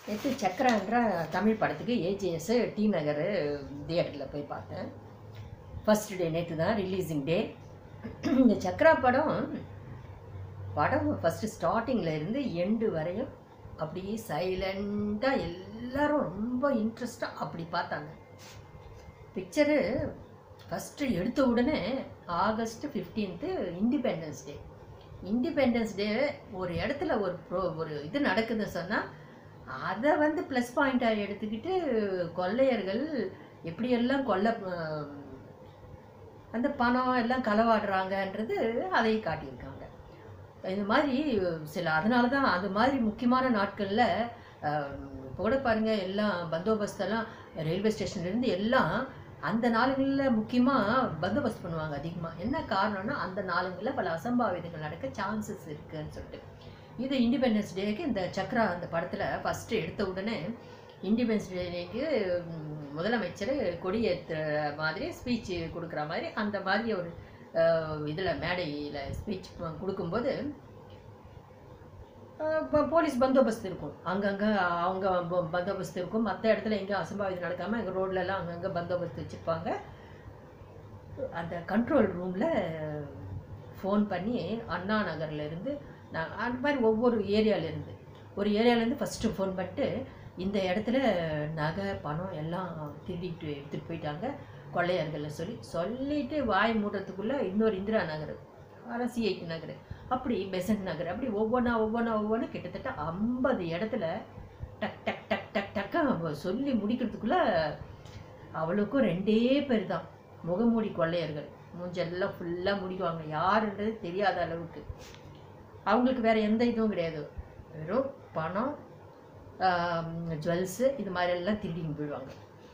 நேற்று சக்கரான்ற தமிழ் படத்துக்கு AGS D நகர் தியேட்டரில் போய் பார்த்தேன் ஃபர்ஸ்ட் டே நேற்று தான் ரிலீஸிங் டே இந்த சக்கரா படம் படம் ஃபஸ்ட்டு ஸ்டார்டிங்கில் இருந்து எண்டு வரையும் அப்படியே சைலண்ட்டாக எல்லாரும் ரொம்ப இன்ட்ரெஸ்டாக அப்படி பார்த்தாங்க பிக்சரு ஃபஸ்ட்டு எடுத்த உடனே August fifteenth independence day independence day ஒரு இடத்துல ஒரு ப்ரோ ஒரு இது நடக்குதுன்னு சொன்னால் அதை வந்து ப்ளஸ் பாயிண்ட்டாக எடுத்துக்கிட்டு கொள்ளையர்கள் எப்படியெல்லாம் கொல்ல அஹ், அந்த பணம் எல்லாம் களவாடுறாங்கன்றது அதை காட்டியிருக்காங்க இந்த மாதிரி சில அதனால தான் அது மாதிரி முக்கியமான நாட்களில் இப்போ கூட பாருங்கள் எல்லாம் பந்தோபஸ்தெல்லாம் ரயில்வே ஸ்டேஷன்லேருந்து எல்லாம் அந்த நாளுங்களில் முக்கியமாக பந்தோபஸ்த் பண்ணுவாங்க அதிகமாக என்ன காரணம்னா அந்த நாளுங்களில் பல அசம்பாவிதங்கள் நடக்க சான்சஸ் இருக்குன்னு சொல்லிட்டு இது இண்டிபெண்டன்ஸ் டேக்கு இந்த சக்ரா அந்த படத்தில் ஃபஸ்ட்டு எடுத்த உடனே இண்டிபெண்டன்ஸ் டேக்கு முதலமைச்சர் கொடியேற்றுற மாதிரி ஸ்பீச் கொடுக்குற மாதிரி அந்த மாதிரி ஒரு இதில் மேடையில் ஸ்பீச் கொடுக்கும்போது அஹ், ப- போலீஸ் பந்தோபஸ்து இருக்கும் அங்கங்கே அவங்க ப- பந்தோபஸ்து இருக்கும் மற்ற இடத்துல எங்கே அசம்பாவிதம் நடக்காமல் எங்கள் ரோட்லலாம் அங்கங்கே பந்தோபஸ்து வச்சுருப்பாங்க அந்த கண்ட்ரோல் ரூமில் ஃபோன் பண்ணி அண்ணா நகர்லேருந்து நான் அந்த மாதிரி ஒவ்வொரு ஏரியாவிலேருந்து ஒரு ஏரியாவிலேருந்து ஃபஸ்ட்டு ஃபோன் பண்ணிட்டு இந்த இடத்துல நகை பணம் எல்லாம் திருடிட்டு எடுத்துகிட்டு போயிட்டாங்க கொள்ளையர்கள்னு சொல்லி சொல்லிட்டு வாய் மூடுறதுக்குள்ளே இன்னொரு இந்திரா நகர் அதான் சிஐடி நகர் அப்படி பெசன்ட் நகர் அப்படி ஒவ்வொன்றா ஒவ்வொன்றா ஒவ்வொன்றா கிட்டத்தட்ட ஐம்பது இடத்துல டக் டக் டக் டக் டக்கா அவ சொல்லி முடிக்கிறதுக்குள்ளே அவளுக்கும் ரெண்டே பேர் தான் முகமூடி கொள்ளையர்கள் மூஞ்செல்லாம் ஃபுல்லாக முடிக்குவாங்க யாருன்றது தெரியாத அளவுக்கு அவங்களுக்கு வேறு எந்த இதுவும் கிடையாது வெறும் பணம் ஜுவல்ஸு இது மாதிரி எல்லாம் திருடின்னு போயிடுவாங்க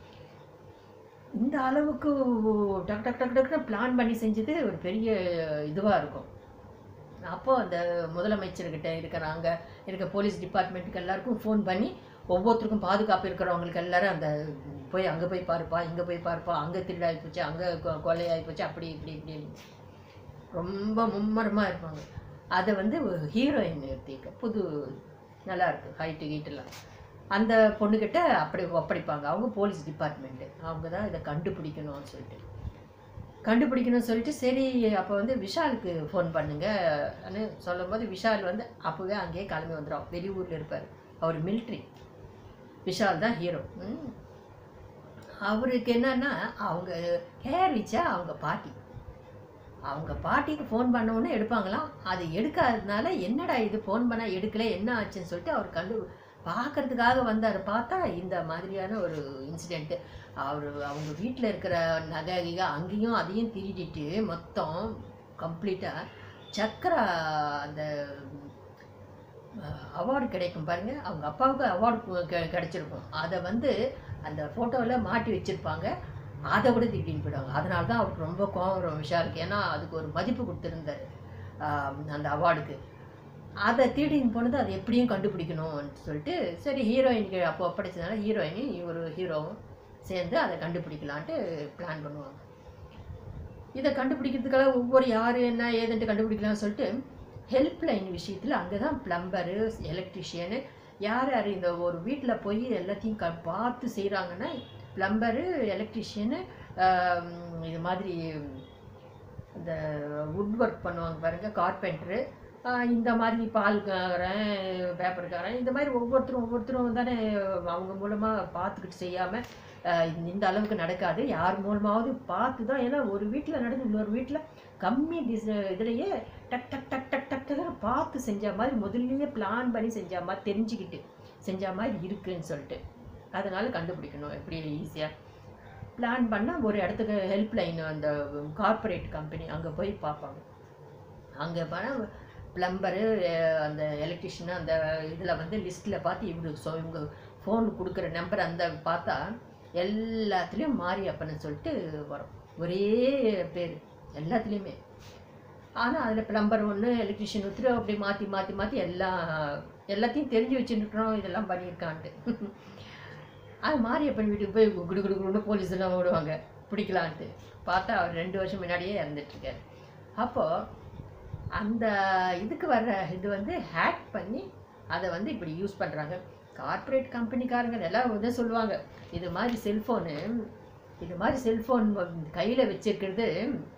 இந்த அளவுக்கு டக் டக் டக் டக்குன்னு பிளான் பண்ணி செஞ்சது ஒரு பெரிய இதுவாக இருக்கும் அப்போ அந்த முதலமைச்சர்கிட்ட இருக்கிறாங்க இருக்க போலீஸ் டிபார்ட்மெண்ட்டுக்கு எல்லாருக்கும் ஃபோன் பண்ணி ஒவ்வொருத்தருக்கும் பாதுகாப்பு இருக்கிறவங்களுக்கு எல்லாரும் அந்த போய் அங்கே போய் பாருப்பா இங்கே போய் பாருப்பா அங்கே திருடாகி போச்சு அங்கே கொள்ளையாகி போச்சு அப்படி இப்படி இப்படின்னு ரொம்ப மும்மரமாக இருப்பாங்க அதை வந்து ஹீரோயின் நிறுத்திக்க புது நல்லா இருக்கு ஹைட்டு கீட்டெல்லாம் அந்த பொண்ணுக்கிட்ட அப்படி ஒப்படைப்பாங்க அவங்க போலீஸ் டிபார்ட்மெண்ட்டு அவங்க தான் இதை கண்டுபிடிக்கணும்னு சொல்லிட்டு கண்டுபிடிக்கணும்னு சொல்லிட்டு சரி அப்போ வந்து விஷாலுக்கு ஃபோன் பண்ணுங்கன்னு சொல்லும்போது விஷால் வந்து அப்போவே அங்கேயே கிளம்பி வந்துடும் வெளியூரில் இருப்பார் அவர் மிலிட்ரி விஷால் தான் ஹீரோ ம். அவருக்கு என்னன்னா அவங்க ஹேர் ரிச்சா அவங்க பாட்டி அவங்க பாட்டிக்கு ஃபோன் பண்ண உடனே எடுப்பாங்களாம் அது எடுக்காததுனால என்னடா இது ஃபோன் பண்ணால் எடுக்கல என்ன ஆச்சுன்னு சொல்லிட்டு அவர் கண்டு பார்க்கறதுக்காக வந்தார் பார்த்தா இந்த மாதிரியான ஒரு இன்சிடெண்ட்டு அவர் அவங்க வீட்டில் இருக்கிற நகை கிகை அங்கேயும் அதையும் திருடிட்டு மொத்தம் கம்ப்ளீட்டாக சக்கரா அந்த அவார்டு கிடைக்கும் பாருங்க அவங்க அப்பாவுக்கு அவார்டு கிடைச்சிருக்கும் அதை வந்து அந்த ஃபோட்டோவில் மாட்டி வச்சுருப்பாங்க அதை கூட திட்டின்னு போயிடுவாங்க அதனால தான் அவருக்கு ரொம்ப கோவம் வரும் விஷாலுக்கு ஏன்னா அதுக்கு ஒரு மதிப்பு கொடுத்துருந்தாரு ஆஹ் அந்த அவார்டுக்கு அதை திருடின்னு போனது அது எப்படியும் கண்டுபிடிக்கணும்னு சொல்லிட்டு சரி ஹீரோயினுக்கு அப்போ ஒப்படைச்சதுனால ஹீரோயின் ஒரு ஹீரோவும் சேர்ந்து அதை கண்டுபிடிக்கலான்ட்டு பிளான் பண்ணுவாங்க இதை கண்டுபிடிக்கிறதுக்காக ஒவ்வொரு யார் என்ன ஏதுன்ட்டு கண்டுபிடிக்கலாம்னு சொல்லிட்டு ஹெல்ப்லைன் விஷயத்தில் அங்கே தான் ப்ளம்பரு எலக்ட்ரிஷியனு யார் யார் இந்த ஒரு வீட்டில் போய் எல்லாத்தையும் க பார்த்து செய்கிறாங்கன்னா ப்ளம்பரு எலக்ட்ரிஷியனு இது மாதிரி இந்த வுட் ஒர்க் பண்ணுவாங்க பாருங்கள் கார்பெண்டரு இந்த மாதிரி பால்காரன் பேப்பர்காரன் இந்த மாதிரி ஒவ்வொருத்தரும் ஒவ்வொருத்தரும் தானே அவங்க மூலமாக பார்த்துக்கிட்டு செய்யாமல் இந்த அளவுக்கு நடக்காது யார் மூலமாவது பார்த்து தான் ஏன்னா ஒரு வீட்டில் நடந்து இன்னொரு வீட்டில் கம்மி டிஸ் இதுலேயே டக் டக் டக் டக் டக் டக் பார்த்து செஞ்ச மாதிரி முதல்லயே பிளான் பண்ணி செஞ்ச மாதிரி தெரிஞ்சுக்கிட்டு செஞ்ச மாதிரி இருக்குன்னு சொல்லிட்டு அதனால் கண்டுபிடிக்கணும் எப்படி ஈஸியாக பிளான் பண்ணால் ஒரு இடத்துக்கு ஹெல்ப்லைன் அந்த கார்ப்பரேட் கம்பெனி அங்கே போய் பார்ப்பாங்க அங்கே போனால் ப்ளம்பரு அந்த எலக்ட்ரிஷியனு அந்த இதில் வந்து லிஸ்ட்டில் பார்த்து இவங்க ஸோ இவங்க ஃபோன் கொடுக்குற நம்பர் அந்த பார்த்தா எல்லாத்துலேயும் மாறி அப்பன்னு சொல்லிட்டு வரும் ஒரே பேர் எல்லாத்துலேயுமே ஆனால் அதில் ப்ளம்பர் ஒன்று எலக்ட்ரிஷியன் ஒருத்தர் அப்படி மாற்றி மாற்றி மாற்றி எல்லாம் எல்லாத்தையும் தெரிஞ்சு வச்சுருக்கிறோம் இதெல்லாம் பண்ணியிருக்கான்ட்டு அது மாரியப்பன் வீட்டுக்கு போய் குடு குடு குடுன்னு போலீஸ் எல்லாம் ஓடுவாங்க பிடிக்கலான்ட்டு பார்த்தா அவர் ரெண்டு வருஷம் முன்னாடியே இறந்துட்டுருக்காரு அப்போது அந்த இதுக்கு வர்ற இது வந்து ஹேக் பண்ணி அதை வந்து இப்படி யூஸ் பண்ணுறாங்க கார்ப்பரேட் கம்பெனிக்காரங்க எல்லாம் வந்து சொல்லுவாங்க இது மாதிரி செல்ஃபோனு இது மாதிரி செல்ஃபோன் கையில் வச்சிருக்கிறது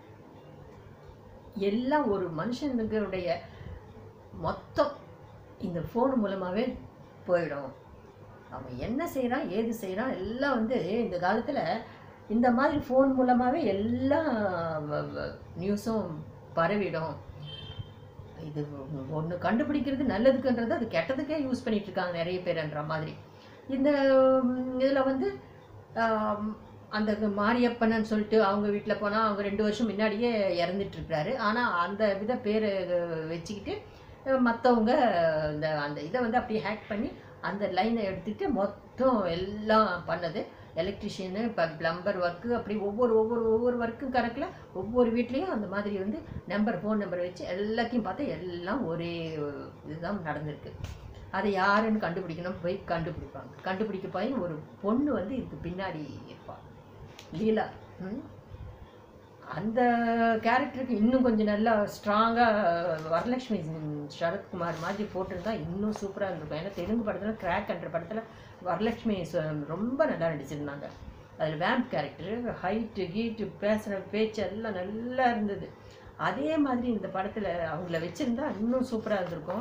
எல்லாம் ஒரு மனுஷனுடைய மொத்தம் இந்த ஃபோன் மூலமாகவே போயிடும் அவன் என்ன செய்கிறான் ஏது செய்கிறான் எல்லாம் வந்து இந்த காலத்தில் இந்த மாதிரி ஃபோன் மூலமாகவே எல்லா நியூஸும் பரவிடும் இது ஒன்று கண்டுபிடிக்கிறது நல்லதுக்குன்றது அது கெட்டதுக்கே யூஸ் பண்ணிட்டு இருக்காங்க நிறைய பேர்ன்ற மாதிரி இந்த இதில் வந்து ஆம், அந்த மாரியப்பன்னு சொல்லிட்டு அவங்க வீட்டில் போனால் அவங்க ரெண்டு வருஷம் முன்னாடியே இறந்துட்டு இருக்கிறாரு ஆனால் அந்த வித பேரை வச்சுக்கிட்டு மற்றவங்க இந்த அந்த இதை வந்து அப்படியே ஹேக் பண்ணி அந்த லைனை எடுத்துட்டு மொத்தம் எல்லாம் பண்ணது எலக்ட்ரிஷியனு இப்போ ப்ளம்பர் ஒர்க்கு அப்படி ஒவ்வொரு ஒவ்வொரு ஒவ்வொரு ஒர்க்கும் கணக்கில் ஒவ்வொரு வீட்லேயும் அந்த மாதிரி வந்து நம்பர் ஃபோன் நம்பர் வச்சு எல்லாத்தையும் பார்த்தா எல்லாம் ஒரே இதுதான் நடந்திருக்கு அதை யாருன்னு கண்டுபிடிக்கணும் போய் கண்டுபிடிப்பாங்க கண்டுபிடிக்க போய் ஒரு பொண்ணு வந்து இதுக்கு பின்னாடி இருப்பாள் லீலா ம்? அந்த கேரக்டருக்கு இன்னும் கொஞ்சம் நல்லா ஸ்ட்ராங்காக வரலட்சுமி சரத்குமார் மாதிரி போட்டிருந்தா இன்னும் சூப்பராக இருந்திருக்கும் ஏன்னா தெலுங்கு படத்தில் கிராக் என்ற படத்தில் வரலட்சுமி ச- ரொம்ப நல்லா நடிச்சிருந்தாங்க அதில் வேம்ப் கேரக்டர் ஹைட்டு கீட்டு பேசுகிற பேச்சு எல்லாம் நல்லா இருந்தது அதே மாதிரி இந்த படத்தில் அவங்கள வச்சுருந்தா இன்னும் சூப்பராக இருந்திருக்கும்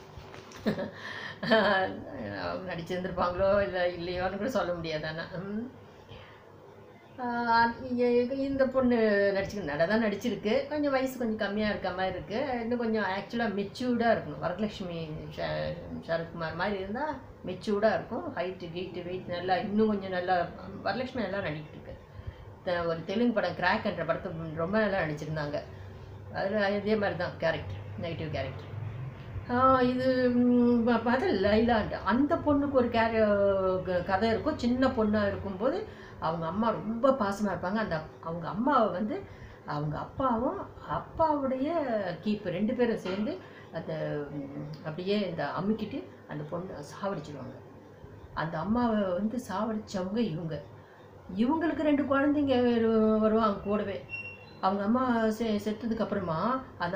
அவங்க நடிச்சிருந்திருப்பாங்களோ இல்லை இல்லையோன்னு கூட சொல்ல முடியாது ஆனால் இந்த பொண்ணு நடிச்சிருக்கு நட தான் நடிச்சிருக்கு கொஞ்சம் வயசு கொஞ்சம் கம்மியாக இருக்க மாதிரி இருக்குது இன்னும் கொஞ்சம் ஆக்சுவலாக மெச்சூர்டாக இருக்கணும் வரலட்சுமி ச- சரத்குமார் மாதிரி இருந்தால் மெச்சூர்டாக இருக்கும் ஹைட்டு கீட்டு வெயிட் நல்லா இன்னும் கொஞ்சம் நல்லா வரலட்சுமி நல்லா நடிக்கிட்டு இருக்கு த- ஒரு தெலுங்கு படம் கிராக் என்ற படத்தை ரொம்ப நல்லா நடிச்சிருந்தாங்க அதில் இதே மாதிரி தான் கேரக்டர் நெகட்டிவ் கேரக்டர் இது ம், ப- பார்த்தா லைலான்ட்டு அந்த பொண்ணுக்கு ஒரு கேர க- கதை இருக்கும் சின்ன பொண்ணாக இருக்கும்போது அவங்க அம்மா ரொம்ப பாசமாக இருப்பாங்க அந்த அவங்க அம்மாவை வந்து அவங்க அப்பாவும் அப்பாவுடைய கீப்பு ரெண்டு பேரும் சேர்ந்து அந்த ம், அப்படியே இந்த அமுக்கிட்டு அந்த பொண்ணை சாவடிச்சிடுவாங்க அந்த அம்மாவை வந்து சாவடிச்சவங்க இவங்க இவங்களுக்கு ரெண்டு குழந்தைங்க வரு- வருவாங்க கூடவே அவங்க அம்மா செ செத்ததுக்கு அப்புறமா அந்த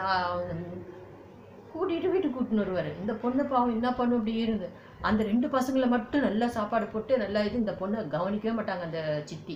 கூட்டிகிட்டு வீட்டுக்கு கூட்டின்னு வருவார் இந்த பொண்ணு பாவம் என்ன பண்ணும் அப்படி இருந்து அந்த ரெண்டு பசங்களை மட்டும் நல்லா சாப்பாடு போட்டு நல்லா இது இந்த பொண்ணை கவனிக்கவே மாட்டாங்க அந்த சித்தி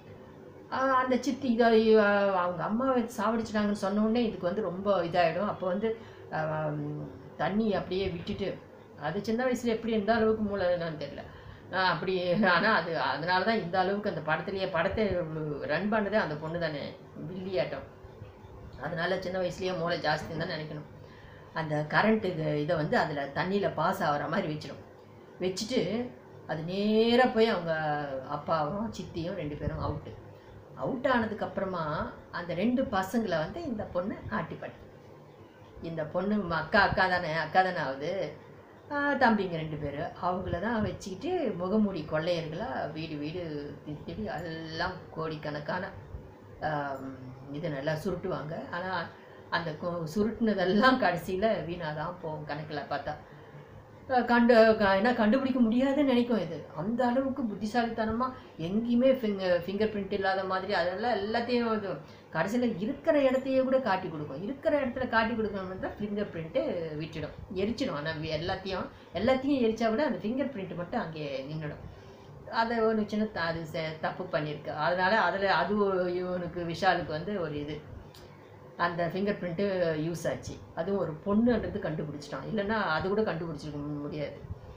ஆஹ் அந்த சித்தி இதை இவ- அவங்க அம்மாவை சாவடிச்சிட்டாங்கன்னு சொன்ன உடனே இதுக்கு வந்து ரொம்ப இதாகிடும் அப்போ வந்து ஆம், தண்ணி அப்படியே விட்டுட்டு அது சின்ன வயசுல எப்படி எந்த அளவுக்கு மூளை என்னன்னு தெரியல ஆஹ் அப்படி ஆனால் அது அதனால தான் இந்த அளவுக்கு அந்த படத்துலேயே படத்தை ரன் பண்ணதே அந்த பொண்ணு தானே வில்லியாட்டம் அதனால சின்ன வயசுலேயே மூளை ஜாஸ்தின்னு தான் நினைக்கணும் அந்த கரண்ட்டு இதை வந்து அதில் தண்ணியில் பாஸ் ஆகிற மாதிரி வச்சிடும் வச்சுட்டு அது நேராக போய் அவங்க அப்பாவும் சித்தியும் ரெண்டு பேரும் அவுட்டு அவுட் ஆனதுக்கப்புறமா அந்த ரெண்டு பசங்களை வந்து இந்த பொண்ணு ஆட்டிப்பாட்டி இந்த பொண்ணு ம- அக்கா அக்கா தானே அக்கா தானே ஆகுது ஆஹ் தம்பிங்க ரெண்டு பேர் அவங்கள தான் வச்சுக்கிட்டு முகமூடி கொள்ளையர்களாக வீடு வீடு திட்டி திட்டி எல்லாம் கோடிக்கணக்கான ஆம், இது நல்லா சுருட்டுவாங்க ஆனால் அந்த கொ- சுருட்டுனதெல்லாம் கடைசியில் வீணாக தான் போகும் கணக்கில் பார்த்தா அஹ் கண்டு க- ஏன்னா கண்டுபிடிக்க முடியாதுன்னு நினைக்கும் இது அந்த அளவுக்கு புத்திசாலித்தனமாக எங்கேயுமே ஃபிங்கர் ஃபிங்கர் பிரிண்ட் இல்லாத மாதிரி அதெல்லாம் எல்லாத்தையும் இது கடைசியில் இருக்கிற இடத்தையே கூட காட்டி கொடுக்கும் இருக்கிற இடத்துல காட்டி கொடுக்கணும்னு தான் ஃபிங்கர் பிரிண்ட்டு விட்டுடும் எரிச்சிடும் ஆனால் எல்லாத்தையும் எல்லாத்தையும் எரிச்சா விட அந்த ஃபிங்கர் பிரிண்ட் மட்டும் அங்கே நின்றுடும் அதை ஒரு சின்ன த- அது செ- தப்பு பண்ணியிருக்கு அதனால் அதில் அது ஒரு- இவனுக்கு விஷாலுக்கு வந்து ஒரு இது அந்த ஃபிங்கர் பிரிண்ட்டு யூஸ் ஆச்சு அதுவும் ஒரு பொண்ணுன்றது கண்டுபிடிச்சிட்டான் இல்லைன்னா அது கூட கண்டுபிடிச்சிருக்க முடியாது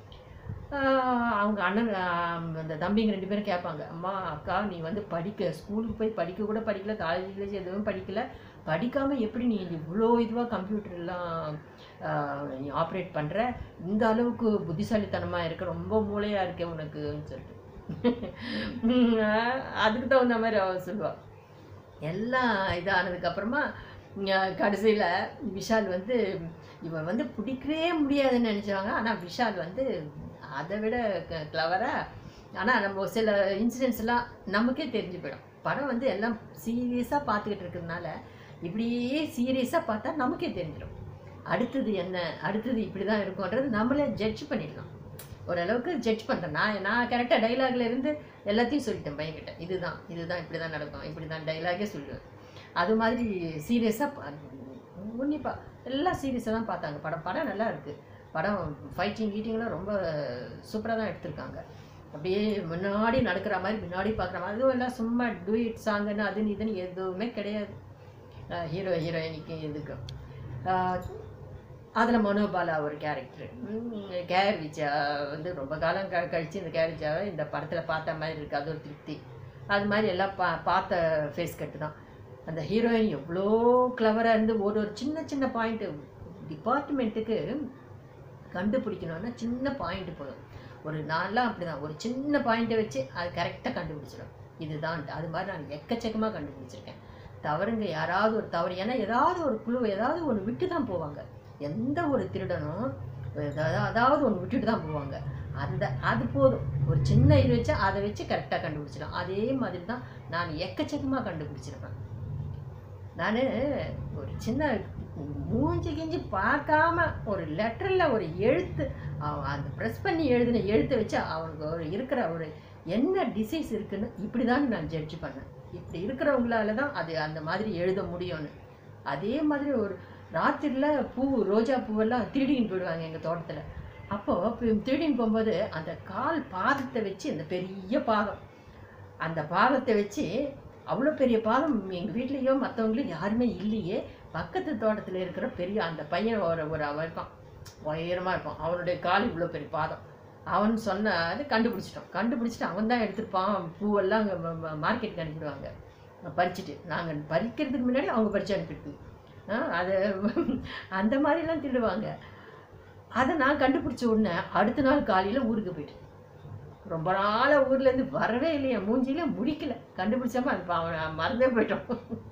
ஆஹ் அவங்க அண்ணன் ஆஹ் அந்த தம்பிங்க ரெண்டு பேரும் கேட்பாங்க அம்மா அக்கா நீ வந்து படிக்க ஸ்கூலுக்கு போய் படிக்க கூட படிக்கல காலேஜ் எதுவும் படிக்கல படிக்காமல் எப்படி நீ இவ்வளோ இதுவாக கம்ப்யூட்டர்லாம் நீ ஆப்ரேட் பண்ணுற இந்த அளவுக்கு புத்திசாலித்தனமாக இருக்க ரொம்ப மூளையாக இருக்கே உனக்குன்னு சொல்லிட்டு உம், அதுக்கு தகுந்த மாதிரி அவ சொல்லுவாள் எல்லாம் இதானதுக்கப்புறமா கடைசியில் விஷால் வந்து இவன் வந்து பிடிக்கவே முடியாதுன்னு நினச்சாங்க ஆனால் விஷால் வந்து அதை விட கிளவராக ஆனால் நம்ம சில இன்சிடென்ட்ஸ் எல்லாம் நமக்கே தெரிஞ்சு போயிடும் படம் வந்து எல்லாம் சீரியஸாக பார்த்துக்கிட்டு இருக்கிறதுனால இப்படியே சீரியஸாக பார்த்தா நமக்கே தெரிஞ்சிடும் அடுத்தது என்ன அடுத்தது இப்படி தான் இருக்கும்ன்றது நம்மளே ஜட்ஜ் பண்ணிடலாம் ஓரளவுக்கு ஜட்ஜ் பண்ணுறேன் நான் நான் கரெக்டாக டைலாக்ல இருந்து எல்லாத்தையும் சொல்லிட்டேன் பையன்கிட்ட இதுதான் இதுதான் இப்படி தான் நடக்கும் இப்படி தான் டைலாகே சொல்லுவேன் அது மாதிரி சீரியஸாக உன்னிப்பாக எல்லாம் சீரியஸாக தான் பார்த்தாங்க படம் படம் நல்லா இருக்குது படம் ஃபைட்டிங் கீட்டிங்லாம் ரொம்ப சூப்பராக தான் எடுத்திருக்காங்க அப்படியே முன்னாடி நடக்கிற மாதிரி முன்னாடி பார்க்குற மாதிரி அதுவும் எல்லாம் சும்மா டூயிட் சாங்குன்னு அதுன்னு இதுன்னு எதுவுமே கிடையாது ஹீரோ ஹீரோயினிக்கு இதுக்கும் அதில் மனோபாலா ஒரு கேரக்டர் கேர் விஜயா வந்து ரொம்ப காலம் க கழித்து இந்த கேர் விஜயாவை இந்த படத்தில் பார்த்த மாதிரி இருக்குது அது ஒரு திருப்தி அது மாதிரி எல்லாம் பா பார்த்த ஃபேஸ் கட்டு தான் அந்த ஹீரோயின் எவ்வளோ கிளவராக இருந்து ஒரு ஒரு சின்ன சின்ன பாயிண்ட்டு டிபார்ட்மெண்ட்டுக்கு கண்டுபிடிக்கணும்னா சின்ன பாயிண்ட் போதும் ஒரு நான்லாம் அப்படி தான் ஒரு சின்ன பாயிண்ட்டை வச்சு அது கரெக்டாக கண்டுபிடிச்சிடும் இதுதான் அது மாதிரி நான் எக்கச்சக்கமாக கண்டுபிடிச்சிருக்கேன் தவறுங்க யாராவது ஒரு தவறு ஏன்னா ஏதாவது ஒரு குழு ஏதாவது ஒன்று விட்டு தான் போவாங்க எந்த ஒரு திருடனும் ஏதாவது- அதாவது ஒன்று விட்டுட்டு தான் போவாங்க அந்த அது போதும் ஒரு சின்ன இது வச்சா அதை வச்சு கரெக்டாக கண்டுபிடிச்சிடும் அதே மாதிரி தான் நான் எக்கச்சக்கமாக கண்டுபிடிச்சிருப்பேன் நான் ஒரு சின்ன மூஞ்சி கிஞ்சி பார்க்காம ஒரு லெட்டரில் ஒரு எழுத்து அவன் அந்த ப்ரெஸ் பண்ணி எழுதின எழுத்தை வச்சு அவனுக்கு ஒரு இருக்கிற ஒரு என்ன டிசீஸ் இருக்குன்னு இப்படி தான் நான் ஜட்ஜ் பண்ணேன் இப்படி இருக்கிறவங்களால தான் அது அந்த மாதிரி எழுத முடியும்னு அதே மாதிரி ஒரு ராத்திரியில் பூ ரோஜா பூவெல்லாம் திருடின்னு போயிடுவாங்க எங்கள் தோட்டத்தில் அப்போது திருடின்னு போகும்போது அந்த கால் பாதத்தை வச்சு அந்த பெரிய பாதம் அந்த பாதத்தை வச்சு அவ்வளோ பெரிய பாதம் எங்கள் வீட்லேயோ மற்றவங்களும் யாருமே இல்லையே பக்கத்து தோட்டத்தில் இருக்கிற பெரிய அந்த பையன் ஒரு ஒரு அவன் இருப்பான் உயரமாக இருப்பான் அவனுடைய கால் இவ்வளோ பெரிய பாதம் அவன் சொன்ன அது கண்டுபிடிச்சிட்டோம் கண்டுபிடிச்சிட்டு அவன் தான் எடுத்திருப்பான் பூவெல்லாம் அங்கே மார்க்கெட்டுக்கு அனுப்பிடுவாங்க பறிச்சுட்டு நாங்கள் பறிக்கிறதுக்கு முன்னாடி அவங்க பறிச்சு அனுப்பிடுது ஆ, அது அந்த மாதிரிலாம் திருடுவாங்க அதை நான் கண்டுபிடிச்ச உடனே அடுத்த நாள் காலையில் ஊருக்கு போயிட்டேன் ரொம்ப நாளாக ஊர்லேருந்து வரவே இல்லையா மூஞ்சியில முடிக்கல கண்டுபிடிச்சாம அது பாவம் மறந்தே போயிட்டோம்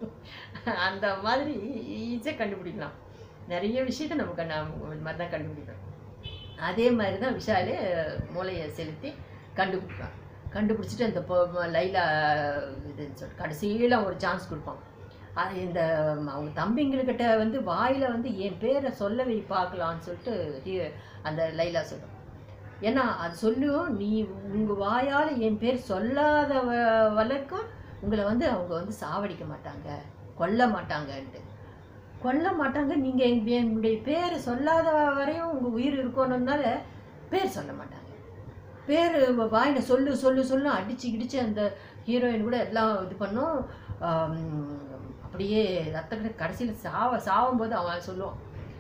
அந்த மாதிரி ஈஸியாக கண்டுபிடிக்கலாம் நிறைய விஷயத்தை நம்ம கண்ண இது மாதிரி தான் கண்டுபிடிக்கிறோம் அதே மாதிரி தான் விஷாலே மூளையை செலுத்தி கண்டுபிடிப்பான் கண்டுபிடிச்சிட்டு அந்த பொ- லைலா இதுன்னு சொல்லிட்டு கடைசியில் ஒரு சான்ஸ் கொடுப்பான் அது இந்த அவங்க தம்பிங்களுக்கிட்ட வந்து வாயில் வந்து என் பேரை சொல்ல வை பார்க்கலான்னு சொல்லிட்டு ஹீ- அந்த லைலா சொல்லும் ஏன்னா அது சொல்லும் நீ உங்கள் வாயால் என் பேர் சொல்லாத வ- வரைக்கும் உங்களை வந்து அவங்க வந்து சாவடிக்க மாட்டாங்க கொல்ல மாட்டாங்கன்ட்டு கொல்ல மாட்டாங்க நீங்கள் என்னுடைய பேரை சொல்லாத வரையும் உங்கள் உயிர் இருக்கணும்னால பேர் சொல்ல மாட்டாங்க பேர் வாயில சொல்லு சொல்லு சொல்லு அடிச்சு கிடிச்சு அந்த ஹீரோயின் கூட எல்லாம் இது பண்ணோம் ஆம், அப்படியே ரத்த கடைசியில் சாவ சாவும்போது அவன் சொல்லுவான்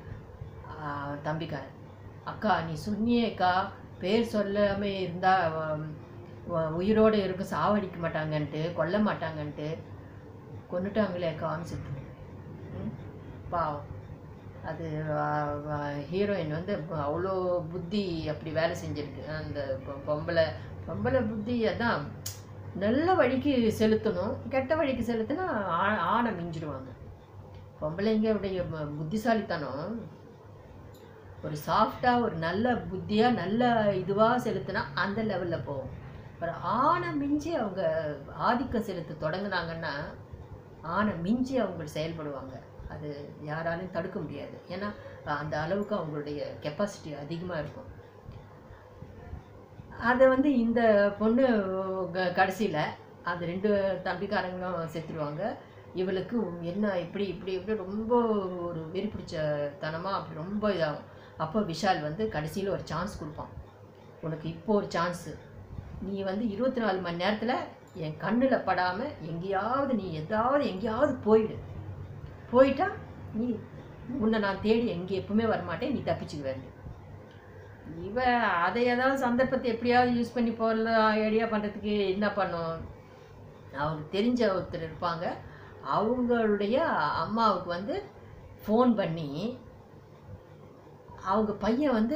ஆ, தம்பிக்காரன் அக்கா நீ சொன்னியேக்கா பேர் சொல்லாமல் இருந்தால் உயிரோடு இருக்கும் சாவடிக்க மாட்டாங்கன்ட்டு கொல்ல மாட்டாங்கன்ட்டு கொண்டுட்டாங்களே அக்கான்னு சொல்லிட்டு ம், பாவம் அது ஹீரோயின் வந்து அவ்வளோ புத்தி அப்படி வேலை செஞ்சிருக்கு அந்த பொ- பொம்பளை பொம்பளை புத்தி அதான் நல்ல வழிக்கு செலுத்தணும் கெட்ட வழிக்கு செலுத்தினா ஆ- ஆணை மிஞ்சிடுவாங்க பொம்பளைங்களுடைய பு- புத்திசாலித்தனம் ஒரு சாஃப்டாக ஒரு நல்ல புத்தியாக நல்ல இதுவாக செலுத்தினா அந்த லெவலில் போகும் ஒரு ஆணை மிஞ்சி அவங்க ஆதிக்கம் செலுத்த தொடங்குனாங்கன்னா ஆணை மிஞ்சி அவங்க செயல்படுவாங்க அது யாராலையும் தடுக்க முடியாது ஏன்னா அந்த அளவுக்கு அவங்களுடைய கெப்பாசிட்டி அதிகமாக இருக்கும் அதை வந்து இந்த பொண்ணு கடைசியில் அது ரெண்டு தம்பிக்காரங்களும் செத்துருவாங்க இவளுக்கு என்ன இப்படி இப்படி இப்படி ரொம்ப ஒரு வெறி பிடிச்ச தனமாக அப்படி ரொம்ப இதாகும் அப்போ விஷால் வந்து கடைசியில் ஒரு சான்ஸ் கொடுப்பான் உனக்கு இப்போ ஒரு சான்ஸு நீ வந்து இருபத்தி நாலு மணி நேரத்தில் என் கண்ணில் படாமல் எங்கேயாவது நீ எதாவது எங்கேயாவது போயிடு போயிட்டா நீ உன்னை நான் தேடி எங்கே எப்பவுமே வரமாட்டேன் நீ தப்பிச்சுக்குவேன் இவ அதை ஏதாவது சந்தர்ப்பத்தை எப்படியாவது யூஸ் பண்ணி போடலாம் ஐடியா பண்ணுறதுக்கு என்ன பண்ணும் அவங்களுக்கு தெரிஞ்ச ஒருத்தர் இருப்பாங்க அவங்களுடைய அம்மாவுக்கு வந்து ஃபோன் பண்ணி அவங்க பையன் வந்து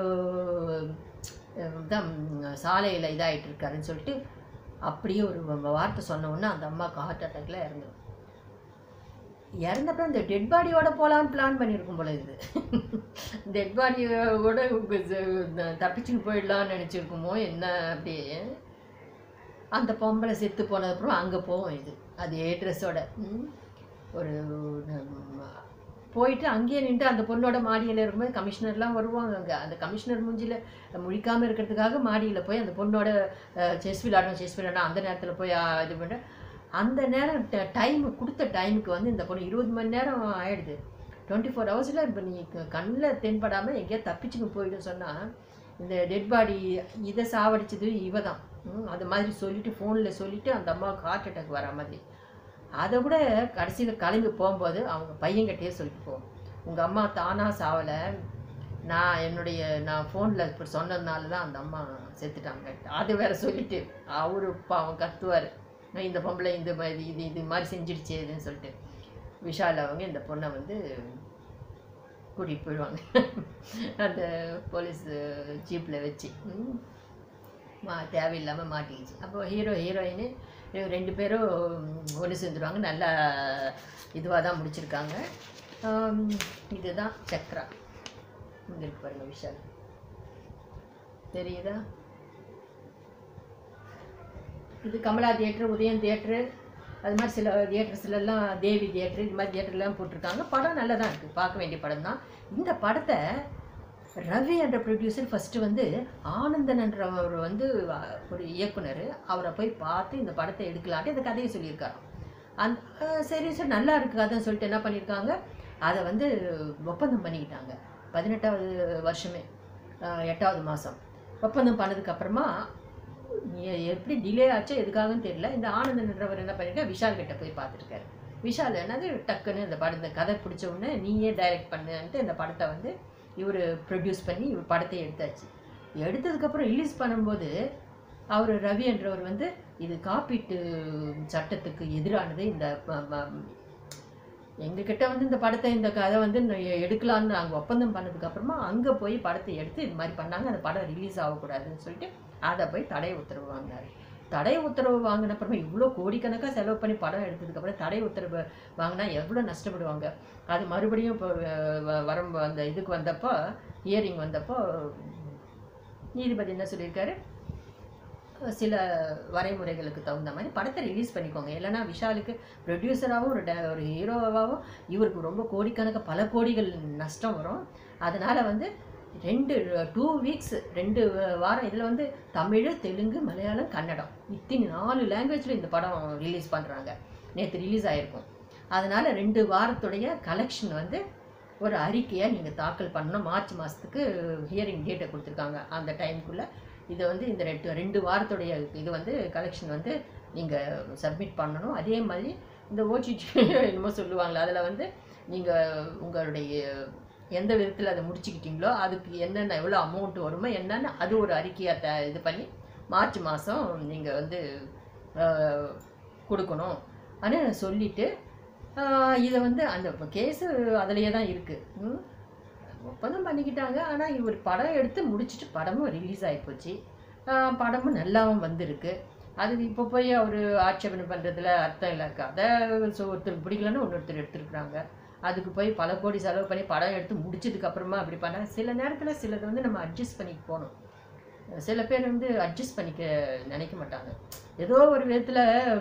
அஹ், தான் சாலையில் இதாகிட்டு இருக்காருன்னு சொல்லிட்டு அப்படியே ஒரு வார்த்தை சொன்ன உடனே அந்த அம்மாவுக்கு ஹார்ட் அட்டாக்ல இறந்துடும் இறந்தப்ப இந்த டெட் பாடியோட போகலான்னு பிளான் பண்ணியிருக்கும் போல இது டெட் பாடியோட தப்பிச்சுன்னு போயிடலான்னு நினச்சிருக்குமோ என்ன அப்படியே அந்த பொம்பளை செத்து போனதுக்கப்புறம் அங்கே போவோம் இது அதே ட்ரெஸ்ஸோட ஒரு நம்ம போயிட்டு அங்கேயே நின்று அந்த பொண்ணோட மாடியில் இருக்கும்போது கமிஷனர்லாம் வருவாங்க அங்கே அந்த கமிஷனர் மூஞ்சியில் முழிக்காமல் இருக்கிறதுக்காக மாடியில் போய் அந்த பொண்ணோட செஸ் விளையாடணும் செஸ் விளையாடணும் அந்த நேரத்தில் போய் அஹ், இது பண்ண அந்த நேரம் டைம் கொடுத்த டைமுக்கு வந்து இந்த பொண்ணு இருபது மணி நேரம் ஆயிடுது டுவெண்ட்டி ஃபோர் ஹவர்ஸில் இப்போ நீ கண்ணில் தென்படாமல் எங்கேயா தப்பிச்சுக்கு போயிடும் சொன்னால் இந்த டெட் பாடி இதை சாவடிச்சது இவ தான் ம், அது மாதிரி சொல்லிட்டு ஃபோனில் சொல்லிட்டு அந்த அம்மாவுக்கு ஹார்ட் அட்டாக் வர மாதிரி அதை கூட கடைசியில் கிளம்பி போகும்போது அவங்க பையன்கிட்டயே சொல்லிட்டு போவோம் உங்கள் அம்மா தானாக சாவலை நான் என்னுடைய நான் ஃபோனில் இப்போ சொன்னதுனால தான் அந்த அம்மா செத்துட்டாங்க அது வேற சொல்லிட்டு அவரு பாவம் கத்துவார் இந்த பொம்பளை இந்த மாதிரி இது இது மாதிரி செஞ்சிடுச்சு இதுன்னு சொல்லிட்டு விஷால் அவங்க இந்த பொண்ணை வந்து கூட்டிகிட்டு போயிடுவாங்க அந்த போலீஸ் ஜீப்பில் வச்சு ம். மா தேவையில்லாமல் மாட்டிக்கிச்சு அப்போ ஹீரோ ஹீரோயின் ரெண்டு பேரும் ஒன்று சேர்ந்துருவாங்க நல்லா இதுவாக தான் முடிச்சிருக்காங்க ஆம், இதுதான் சக்ரா இங்க இருக்கு பாருங்க விஷால் தெரியுதா இது கமலா தியேட்டர் உதயம் தியேட்டரு அது மாதிரி சில தியேட்டர்ஸ்லாம் தேவி தியேட்டர் இது மாதிரி தியேட்டர்லாம் போட்டிருக்காங்க படம் நல்லா தான் இருக்குது பார்க்க வேண்டிய படம் தான் இந்த படத்தை ரவி என்ற ப்ரொடியூசர் ஃபஸ்ட்டு வந்து ஆனந்தன் என்றவர் வந்து அஹ், ஒரு இயக்குனர் அவரை போய் பார்த்து இந்த படத்தை எடுக்கலான்ட்டு இந்த கதையை சொல்லியிருக்காரு அந்த அஹ், சரி சார் நல்லா இருக்கு கதைன்னு சொல்லிட்டு என்ன பண்ணியிருக்காங்க அதை வந்து ஒப்பந்தம் பண்ணிக்கிட்டாங்க பதினெட்டாவது வருஷமே அஹ், எட்டாவது மாதம் ஒப்பந்தம் பண்ணதுக்கப்புறமா எ- எப்படி டிலே ஆச்சோ எதுக்காகன்னு தெரியல இந்த ஆனந்தன் என்றவர் என்ன பண்ணியிருக்காரு விஷால் கிட்ட போய் பார்த்துருக்காரு விஷால் என்னது டக்குன்னு இந்த படம் இந்த கதை பிடிச்ச உடனே நீயே டைரக்ட் பண்ணுன்ட்டு இந்த படத்தை வந்து இவர் ப்ரொடியூஸ் பண்ணி இவர் படத்தை எடுத்தாச்சு எடுத்ததுக்கப்புறம் ரிலீஸ் பண்ணும்போது அவர் ரவி என்றவர் வந்து இது காப்பீட்டு சட்டத்துக்கு எதிரானது இந்த ப- ப- எங்ககிட்ட வந்து இந்த படத்தை இந்த கதை வந்து ந- எடுக்கலான்னு நாங்கள் ஒப்பந்தம் பண்ணதுக்கப்புறமா அங்கே போய் படத்தை எடுத்து இது மாதிரி பண்ணாங்க அந்த படம் ரிலீஸ் ஆகக்கூடாதுன்னு சொல்லிட்டு அதை போய் தடை உத்தரவு வாங்கினார் தடை உத்தரவு வாங்கின அப்புறமா இவ்வளோ கோடிக்கணக்காக செலவு பண்ணி படம் எடுத்ததுக்கப்புறம் தடை உத்தரவு வாங்கினா எவ்வளோ நஷ்டப்படுவாங்க அது மறுபடியும் இப்போ வரம் அந்த இதுக்கு வந்தப்போ ஹியரிங் வந்தப்போ நீதிபதி என்ன சொல்லியிருக்காரு சில வரைமுறைகளுக்கு தகுந்த மாதிரி படத்தை ரிலீஸ் பண்ணிக்கோங்க இல்லைன்னா விஷாலுக்கு ப்ரொடியூசராகவும் ஒரு டே ஒரு ஹீரோவாகவும் இவருக்கு ரொம்ப கோடிக்கணக்க பல கோடிகள் நஷ்டம் வரும் அதனால் வந்து ரெண்டு டூ வீக்ஸ் ரெண்டு வாரம் இதில் வந்து தமிழ் தெலுங்கு மலையாளம் கன்னடம் இத்தனை நாலு லாங்குவேஜில் இந்த படம் ரிலீஸ் பண்ணுறாங்க நேற்று ரிலீஸ் ஆகிருக்கும் அதனால் ரெண்டு வாரத்துடைய கலெக்ஷன் வந்து ஒரு அறிக்கையை நீங்கள் தாக்கல் பண்ணணும் மார்ச் மாதத்துக்கு ஹியரிங் டேட்டை கொடுத்துருக்காங்க அந்த டைமுக்குள்ளே இதை வந்து இந்த ரெண்டு ரெண்டு வாரத்துடைய இது வந்து கலெக்ஷன் வந்து நீங்கள் சப்மிட் பண்ணணும் அதே மாதிரி இந்த ஓடிடி என்னமோ சொல்லுவாங்களே அதில் வந்து நீங்கள் உங்களுடைய எந்த விதத்தில் அதை முடிச்சுக்கிட்டீங்களோ அதுக்கு என்னென்ன எவ்வளோ அமௌண்ட் வருமோ என்னென்னு அது ஒரு அறிக்கையாக த இது பண்ணி மார்ச் மாதம் நீங்கள் வந்து ஆஹ், கொடுக்கணும் அப்படின்னு சொல்லிட்டு ஆஹ், இதை வந்து அந்த கேஸு அதிலேயே தான் இருக்குது ஒப்பந்தம் பண்ணிக்கிட்டாங்க ஆனால் இவர் படம் எடுத்து முடிச்சுட்டு படமும் ரிலீஸ் ஆகிப்போச்சு படமும் நல்லாவும் வந்திருக்கு அது இப்போ போய் அவர் ஆட்சேபனை பண்ணுறதுல அர்த்தம் இல்லை கதை ஸோ ஒருத்தருக்கு பிடிக்கலன்னு இன்னொருத்தர் எடுத்துருக்குறாங்க அதுக்கு போய் பல கோடி செலவு பண்ணி படம் எடுத்து முடிச்சதுக்கு அப்புறமா அப்படி பண்ண சில நேரத்தில் சிலதை வந்து நம்ம அட்ஜஸ்ட் பண்ணிட்டு போகணும் சில பேர் வந்து அட்ஜஸ்ட் பண்ணிக்க நினைக்க மாட்டாங்க ஏதோ ஒரு விதத்தில்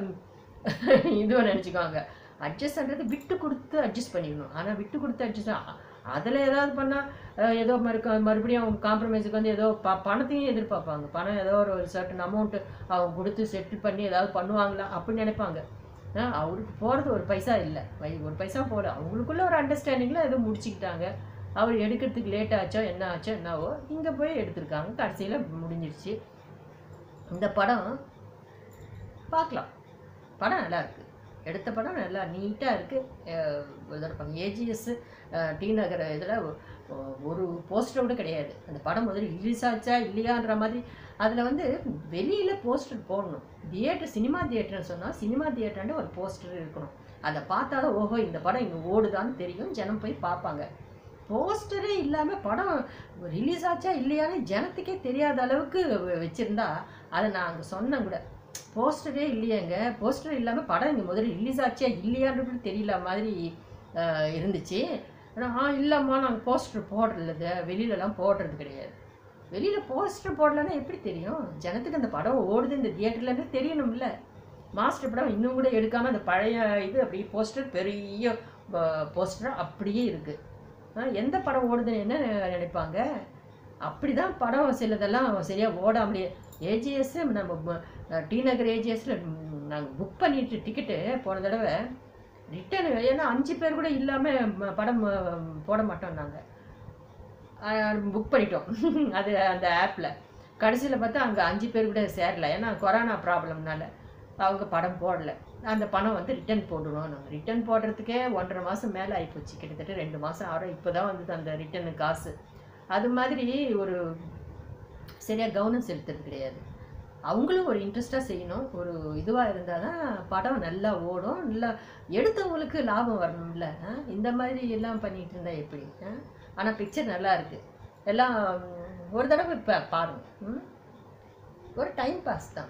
இதுவை நினச்சிக்குவாங்க அட்ஜஸ்ட் பண்ணுறது விட்டு கொடுத்து அட்ஜஸ்ட் பண்ணிக்கணும் ஆனால் விட்டு கொடுத்து அட்ஜஸ்ட் அதில் ஏதாவது பண்ணால் ஏதோ மறுக்க மறுபடியும் அவங்க காம்ப்ரமைஸுக்கு வந்து ஏதோ ப பணத்தையும் எதிர்பார்ப்பாங்க பணம் ஏதோ ஒரு சர்டன் அமௌண்ட்டு அவங்க கொடுத்து செட்டில் பண்ணி ஏதாவது பண்ணுவாங்களா அப்படின்னு நினைப்பாங்க ஆ, அவருக்கு போகிறது ஒரு பைசா இல்லை வை- ஒரு பைசா போகல அவங்களுக்குள்ள ஒரு அண்டர்ஸ்டாண்டிங்கில் ஏதோ முடிச்சுக்கிட்டாங்க அவர் எடுக்கிறதுக்கு லேட் ஆச்சோ என்ன ஆச்சோ என்னவோ இங்கே போய் எடுத்திருக்காங்க கடைசியில் முடிஞ்சிருச்சு இந்த படம் பார்க்கலாம் படம் நல்லா இருக்கு எடுத்த படம் நல்லா நீட்டாக இருக்குது ஏஜிஎஸ் டி நகர் இதில் ஒரு போஸ்டர் கூட கிடையாது அந்த படம் முதல்ல ரிலீஸ் ஆச்சா இல்லையான்ற மாதிரி அதில் வந்து வெளியில் போஸ்டர் போடணும் தியேட்டர் சினிமா தியேட்டர்னு சொன்னால் சினிமா தியேட்டர்னு ஒரு போஸ்டர் இருக்கணும் அதை பார்த்தா தான் ஓஹோ இந்த படம் இங்கே ஓடுதான்னு தெரியும் ஜனம் போய் பார்ப்பாங்க போஸ்டரே இல்லாமல் படம் ரிலீஸ் ஆச்சா இல்லையான்னு ஜனத்துக்கே தெரியாத அளவுக்கு வ- வச்சிருந்தா அதை நான் அங்கே சொன்னேன் கூட போஸ்டரே இல்லையேங்க போஸ்டர் இல்லாமல் படம் இங்கே முதல்ல ரிலீஸ் ஆச்சா இல்லையான்னு கூட தெரியல மாதிரி ஆஹ், இருந்துச்சு ஆனால் ஆ இல்லைம்மா நாங்கள் போஸ்டர் போடுறது வெளியிலலாம் போடுறது கிடையாது வெளியில் போஸ்டர் போடலன்னா எப்படி தெரியும் ஜனத்துக்கு அந்த படம் ஓடுது இந்த தியேட்டர்லன்னு தெரியணும்ல மாஸ்டர் படம் இன்னும் கூட எடுக்காமல் அந்த பழைய இது அப்படியே போஸ்டர் பெரிய போஸ்டர் அப்படியே இருக்குது எந்த படம் ஓடுதுன்னு என்ன நினைப்பாங்க அப்படி தான் படம் சிலதெல்லாம் சரியாக ஓடாமலே ஏஜிஎஸ் நம்ம ம- டி நகர் ஏஜிஎஸ்ல நாங்கள் புக் பண்ணிட்டு டிக்கெட்டு போன தடவை ரிட்டன் ஏன்னா அஞ்சு பேர் கூட இல்லாமல் படம் அஹ், போட மாட்டோம் நாங்கள் புக் பண்ணிட்டோம் அது அந்த ஆப்பில் கடைசியில் பார்த்தா அங்கே அஞ்சு பேர் கூட சேரல ஏன்னா கொரோனா ப்ராப்ளம்னால அவங்க படம் போடல அந்த பணம் வந்து ரிட்டர்ன் போடுறோம் நாங்கள் ரிட்டர்ன் போடுறதுக்கே ஒன்றரை மாதம் மேலே ஆகிப்போச்சு கிட்டத்தட்ட ரெண்டு மாதம் ஆகிறோம் இப்போ தான் வந்தது அந்த ரிட்டர்னு காசு அது மாதிரி ஒரு சரியாக கவனம் செலுத்துறது கிடையாது அவங்களும் ஒரு இன்ட்ரெஸ்டாக செய்யணும் ஒரு இதுவாக இருந்தால் தான் படம் நல்லா ஓடும் நல்லா எடுத்தவங்களுக்கு லாபம் வரணும்ல ஆ? இந்த மாதிரி எல்லாம் பண்ணிட்டு இருந்தா எப்படி ஆனால் பிக்சர் நல்லா இருக்கு எல்லாம் ம், ஒரு தடவை இப்போ பாருங்க ம்? ஒரு டைம் பாஸ் தான்